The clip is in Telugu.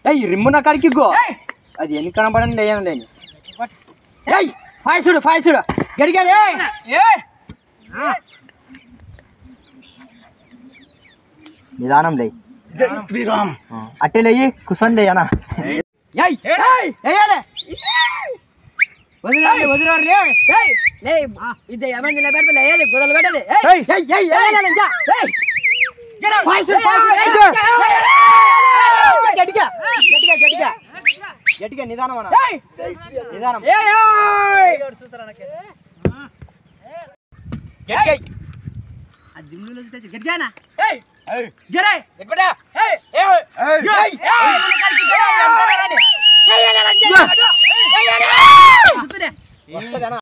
ఏయ్ రిమ్ము నా కాడికి గో అది ఎన్ని కనపడండి ఏం లేని ఏయ్ ఫాయ్ చూడు ఫాయ్ చూడు గడిగా నిదానం లే జై శ్రీరామ్ అట్టే లేయి కూర్చొని లేయనా ఏయ్ ఏయ్ ఏయలే వదిలేరు వదిలేరు రే ఏయ్ లే ఇది ఏమైంది నిలబెడతా లేయాలి గుదలు పెట్టాలి ఏయ్ ఏయ్ ఏయ్ ఏయ్ ఇంకా ఏయ్ ఫాయ్ చూడు ఫాయ్ చూడు గట్టిగా గట్టిగా గట్టిగా గట్టిగా నిదానం అన్న నిదానం గట్టిగా ఆ జిమ్లో చూస్తే గట్టిగానా ఏయ్ గరే ఎక్కడా ఏయ్ ఏయ్ ఏయ్ ఏయ్ వస్తదేనా